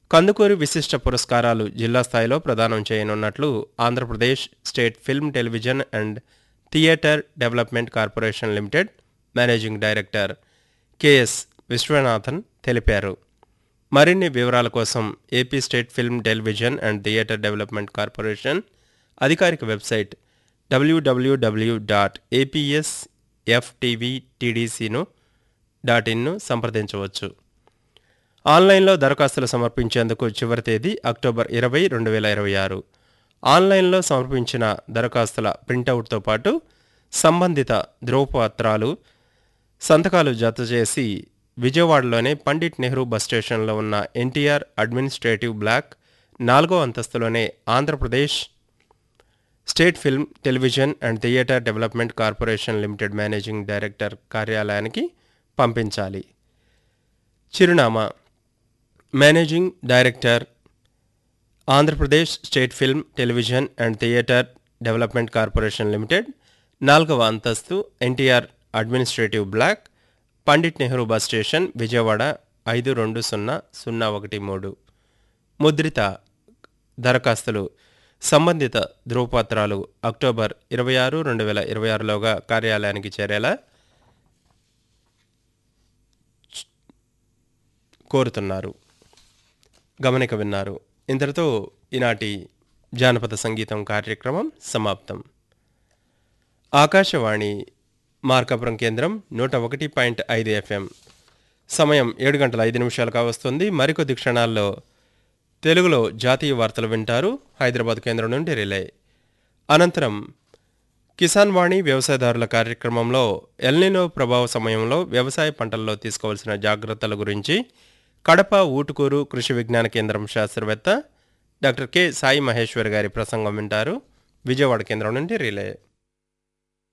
కందుకూరి విశిష్ట పురస్కారాలు జిల్లా స్థాయిలో ప్రదానం చేయనున్నట్లు Andhra Pradesh state film television and theatre development corporation limited managing director KS Viswanathan తెలిపారు మరిన్ని వివరాల కోసం AP state film television and theatre development corporation అధికారిక వెబ్సైట్ డబ్ల్యూడబ్ల్యూడబ్ల్యూ డాట్ ఏపీఎస్ ఎఫ్టీవీటీడీసీను డాట్ ఇన్ను సంప్రదించవచ్చు ఆన్లైన్లో దరఖాస్తులు సమర్పించేందుకు చివరి తేదీ అక్టోబర్ ఇరవై రెండు వేల ఇరవై ఆరు ఆన్లైన్లో సమర్పించిన దరఖాస్తుల ప్రింటౌట్తో పాటు సంబంధిత ధ్రువపత్రాలు సంతకాలు జత చేసి విజయవాడలోని పండిట్ నెహ్రూ బస్ స్టేషన్లో ఉన్న ఎన్టీఆర్ అడ్మినిస్ట్రేటివ్ బ్లాక్ నాలుగో అంతస్తులోనే Andhra Pradesh state film television and theatre development corporation limited managing director కార్యాలయానికి పంపించాలి చిరునామా managing director Andhra Pradesh state film television and theatre development corporation limited నాలుగవ అంతస్తు NTR administrative block Pandit Nehru bus station Vijayawada ఐదు రెండు సున్నా సున్నా ఒకటి మూడు ముద్రిత దరఖాస్తులు సంబంధిత ధృవపత్రాలు అక్టోబర్ ఇరవై ఆరు రెండు వేల ఇరవై ఆరులోగా కార్యాలయానికి చేరేలా కోరుతున్నారు గమనిక విన్నారు ఇంతటితో ఈనాటి జానపద సంగీతం కార్యక్రమం సమాప్తం ఆకాశవాణి మార్కాపురం కేంద్రం నూట ఒకటి పాయింట్ ఐదు ఎఫ్ఎం సమయం ఏడు గంటల ఐదు నిమిషాలు కావస్తుంది మరికొద్ది క్షణాల్లో తెలుగులో జాతీయ వార్తలు వింటారు హైదరాబాద్ కేంద్రం నుండి రిలే అనంతరం కిసాన్ వాణి వ్యవసాయదారుల కార్యక్రమంలో ఎల్నినో ప్రభావ సమయంలో వ్యవసాయ పంటల్లో తీసుకోవాల్సిన జాగ్రత్తల గురించి కడప ఊటుకూరు కృషి విజ్ఞాన కేంద్రం శాస్త్రవేత్త డాక్టర్ కె సాయి మహేశ్వర్ గారి ప్రసంగం వింటారు విజయవాడ కేంద్రం నుండి రిలే